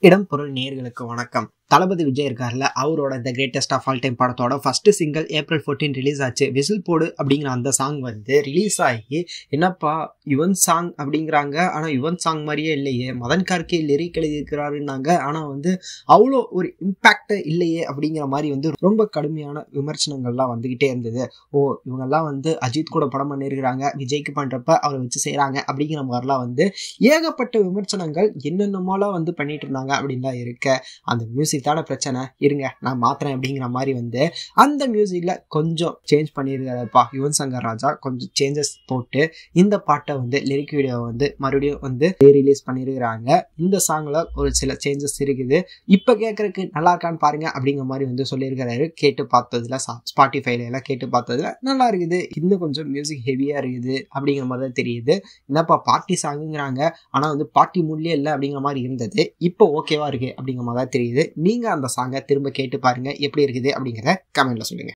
இடம் பொருள் நேர்களுக்கு வணக்கம் தளபதி விஜய் இருக்கார்ல அவரோட the greatest of all time படத்தோட first single April fourteen release ஆச்சு விசில் போடு அப்படிங்கிற அந்த சாங் வந்து ரிலீஸ் ஆகி என்னப்பா யுவன் சாங் அப்படிங்கிறாங்க ஆனால் யுவன் சாங் மாதிரியே இல்லையே மதன் கார்கே லிரிக் எழுதியிருக்கிறாருன்னாங்க ஆனால் வந்து அவ்வளோ ஒரு இம்பேக்ட் இல்லையே அப்படிங்கிற மாதிரி வந்து ரொம்ப கடுமையான விமர்சனங்கள்லாம் வந்துக்கிட்டே இருந்தது ஓ இவங்கெல்லாம் வந்து அஜித் கூட படம் பண்ணியிருக்கிறாங்க விஜய்க்கு பண்ணுறப்ப அவரை வச்சு செய்கிறாங்க அப்படிங்கிற மாதிரிலாம் வந்து ஏகப்பட்ட விமர்சனங்கள் என்னென்னமோலாம் வந்து பண்ணிட்டு இருந்தாங்க அப்படின்லாம் இருக்க அந்த மியூசிக் தான பிரச்சனை இருங்க நான் மாத்துறேன் அப்படிங்கிற மாதிரி வந்து அந்த மியூசிக்கில் கொஞ்சம் சேஞ்ச் பண்ணியிருக்காருப்பா யுவன் சங்கர் ராஜா கொஞ்சம் சேஞ்சஸ் போட்டு இந்த பாட்டை வந்து லிரிக் வீடியோ வந்து மறுபடியும் வந்து ரிலீஸ் பண்ணியிருக்கிறாங்க இந்த சாங்கில் ஒரு சில சேஞ்சஸ் இருக்குது இப்போ கேட்குறதுக்கு நல்லா இருக்கான்னு பாருங்க அப்படிங்கிற மாதிரி வந்து சொல்லியிருக்கிறாரு கேட்டு பார்த்ததுல ஸ்பாட்டிஃபைல எல்லாம் கேட்டு பார்த்ததுல நல்லா இருக்குது இன்னும் கொஞ்சம் மியூசிக் ஹெவியாக இருக்குது அப்படிங்கிற மாதிரி தான் தெரியுது என்னப்பா பார்ட்டி சாங்குங்கிறாங்க ஆனால் வந்து பார்ட்டி மூட்லேயே இல்லை அப்படிங்கிற மாதிரி இருந்தது இப்போ ஓகேவா இருக்கு அப்படிங்கிற மாதிரி தான் தெரியுது நீங்கள் அந்த சாங்கை திரும்ப கேட்டு பாருங்க எப்படி இருக்குது அப்படிங்கிறத கமெண்ட்ல சொல்லுங்க